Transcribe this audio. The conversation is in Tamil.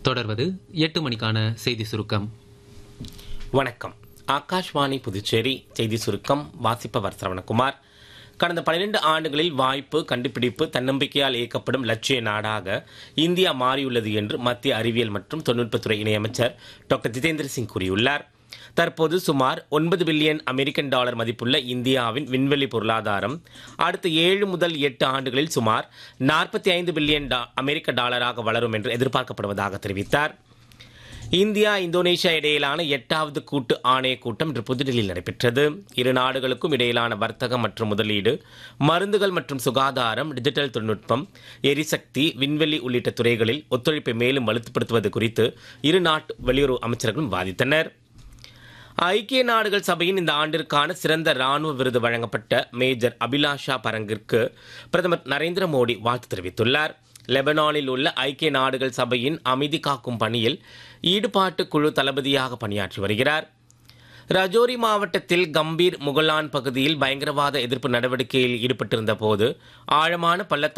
தொடர்வது எட்டு மணிக்கான செய்தி சுருக்கம் வணக்கம் ஆகாஷ்வாணி புதுச்சேரி செய்தி சுருக்கம் வாசிப்பவர் சரவணகுமார் கடந்த பன்னிரண்டு ஆண்டுகளில் வாய்ப்பு கண்டுபிடிப்பு தன்னம்பிக்கையால் இயக்கப்படும் லட்சிய நாடாக இந்தியா மாறியுள்ளது என்று மத்திய அறிவியல் மற்றும் தொழில்நுட்பத்துறை இணையமைச்சர் டாக்டர் ஜிதேந்திர சிங் கூறியுள்ளார் தற்போது சுமார் ஒன்பது பில்லியன் அமெரிக்கன் டாலர் மதிப்புள்ள இந்தியாவின் விண்வெளி பொருளாதாரம் அடுத்த ஏழு முதல் எட்டு ஆண்டுகளில் சுமார் நாற்பத்தி ஐந்து பில்லியன் டா- அமெரிக்க டாலராக வளரும் என்று எதிர்பார்க்கப்படுவதாக தெரிவித்தார் இந்தியா இந்தோனேஷியா இடையிலான எட்டாவது கூட்டு ஆணைய கூட்டம் இன்று புதுடில்லியில் நடைபெற்றது இரு நாடுகளுக்கும் இடையிலான வர்த்தகம் மற்றும் முதலீடு மருந்துகள் மற்றும் சுகாதாரம் டிஜிட்டல் தொழில்நுட்பம் எரிசக்தி விண்வெளி உள்ளிட்ட துறைகளில் ஒத்துழைப்பை மேலும் வலுப்படுத்துவது குறித்து இரு நாட்டு வெளியுறவு அமைச்சர்களும் வாதித்தனர் ஐக்கிய நாடுகள் சபையின் இந்த ஆண்டிற்கான சிறந்த ராணுவ விருது வழங்கப்பட்ட மேஜர் அபிலாஷா பரங்கிற்கு பிரதமர் நரேந்திர மோடி வாழ்த்து தெரிவித்துள்ளார் லெபனானில் உள்ள ஐக்கிய நாடுகள் சபையின் அமைதி காக்கும் பணியில் ஈடுபாட்டு குழு தளபதியாக பணியாற்றி வருகிறார் ரஜோரி மாவட்டத்தில் கம்பீர் முகலான் பகுதியில் பயங்கரவாத எதிர்ப்பு நடவடிக்கையில் ஈடுபட்டிருந்த போது ஆழமான பள்ளத்தாக்கு